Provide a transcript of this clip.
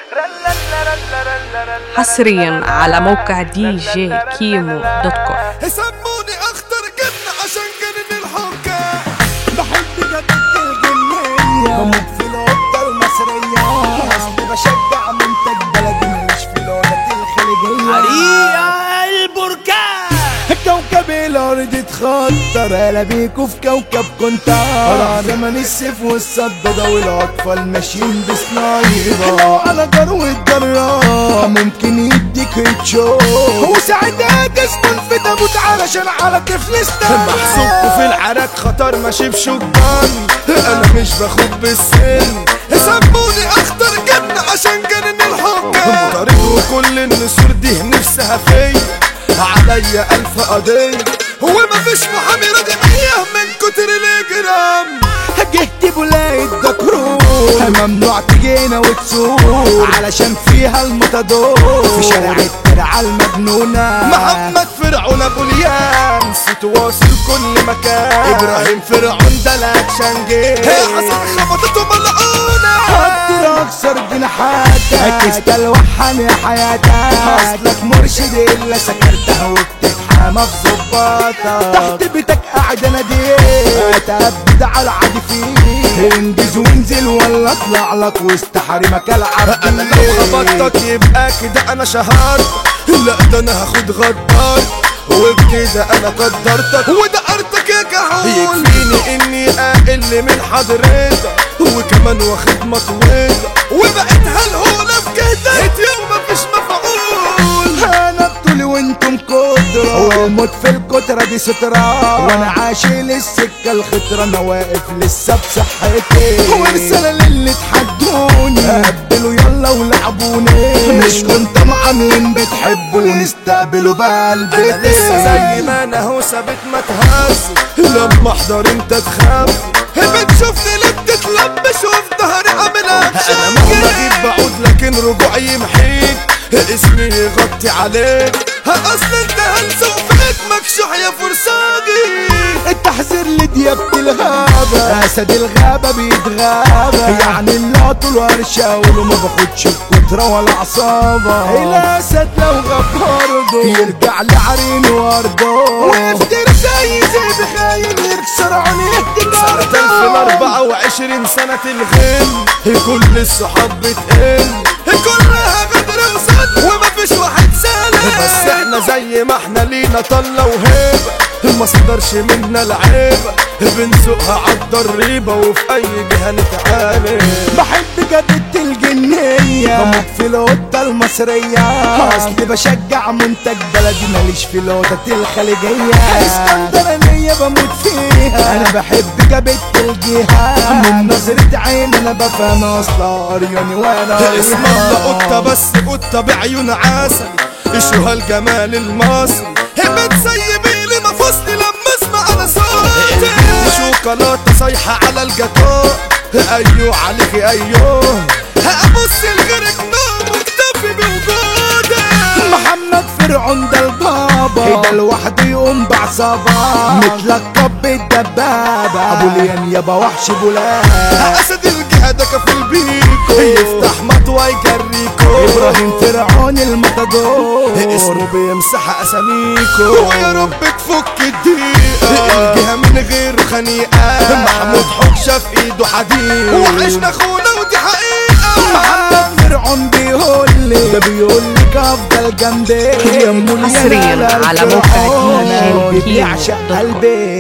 حصريا على موقع دي جي كيمو دوت كوم سموني اخطر جنة عشان جنن الحكام بحب جدة الجنية بموت في القطة المصرية أصلي بشجع منتج بلدي مش في العودة الخليجية عريقة البركان كوكب الأرض اتخطر أنا بيكوا في كوكب كنت راح زمن السيف والصدادة والأطفال ماشيين بسنايبر على جرو الجراح ممكن يديك هيتشوت وساعتها تسكن في تابوت علشان على طفل استنى محسوبكوا في العراك خطر ماشي بشجان انا مش باخد بالسن سموني اخطر جنة عشان جنن الحكام طريق وكل النسور دي نفسها فيا عليا الف قضية وما فيش محامي راضي بيا من كتر الاجرام جهت بولاية دكرور ممنوع تجينا وتسوق علشان فيها المتدور في شارع الترعة المجنونة محمد فرعون ابو اليام صوت واصل كل مكان ابراهيم فرعون ده الاكشن جيم هي حسن خبطته ملعونة هقدر اكسر جناحاتك تستلوحن يا حياتك اصلك مرشد الا سكرتها وبتتحامى في ظباطك تحت بيتك قاعد اناديك اتأبد على العادي فيك انجز وانزل ولا اطلع لك وسط حريمك العب انا لو خبطتك يبقى كده انا شهرت لا ده انا هاخد غدار وبكده انا قدرتك ودقرتك يا كحول يكفيني اني اقل من حضرتك وكمان واخد مطويتك وبقيت هالهولة في كده يوم مفيش مفعول انا بطولي وانتم قدرة والموت في الكترة دي سترة وانا عاشل السكة الخطرة انا واقف لسه بصحتي ورسالة للي تحدوني قبلوا يلا ولعبوني مش كنت معاملين بتحبوني استقبلوا بقلبي انا لسه زي ما انا هو ثابت ما تهز لما احضر انت تخاف بتشوفني ليه بتتلبش وفي ظهري عامل اكشن انا مهما اجيب بعود لكن رجوعي يمحيك اسمي يغطي عليك اصل انت هلس وفيك مكشوح يا فرساجي التحذير لديابة الغابة أسد الغابة بيتغابى يعني اللي طول ورشة ولو ما باخدش الكترة ولا عصابة الأسد لو غاب برضه يرجع لعرين وارضه ويفتر زي زي بخاين يكسر عينيه سنة 2024 سنة الغل كل الصحاب بتقل كلها غدر وصد ومفيش واحد سالم بس احنا زي ما احنا لينا طلة وهيبة ما صدرش منا العيبة بنسوقها عالضريبة وفي أي جهة نتعامل بحب جدة الجنية بموت في القطة المصرية أصلي بشجع منتج بلدي ماليش في القطط الخليجية اسكندرانية بموت فيها أنا بحب جبت الجهة من نظرة عين أنا بفهم أصلا قرياني وأنا اسم الله قطة بس قطة بعيون عسل اشوها الجمال المصري هبت سيبي لي مفصلي لما اسمع انا صوتي شوكولاتة صايحة على الجاتو ايوه عليكي ايوه هبص لغيرك نوم واكتفي بوجودك محمد فرعون ده البابا ده لوحده يقوم بعصابة متلقب بالدبابة أبو ليان يابا وحش بولاد اسد الجهاد كفل بيكو يفتح مطوى يجريكو ابراهيم فرعون المطدور اسمه بيمسح اساميكو ويا رب تفك الدقيقة الجهة من غير خنيقة محمود حكشة في ايده حديد وعشنا اخونا ودي حقيقة محمد فرعون بيقول لي ده بيقول لك افضل جنبي يا أم حصرياً اليالا على موقع الفرعون دي جي كيمو بيعشق دوت كوم. قلبي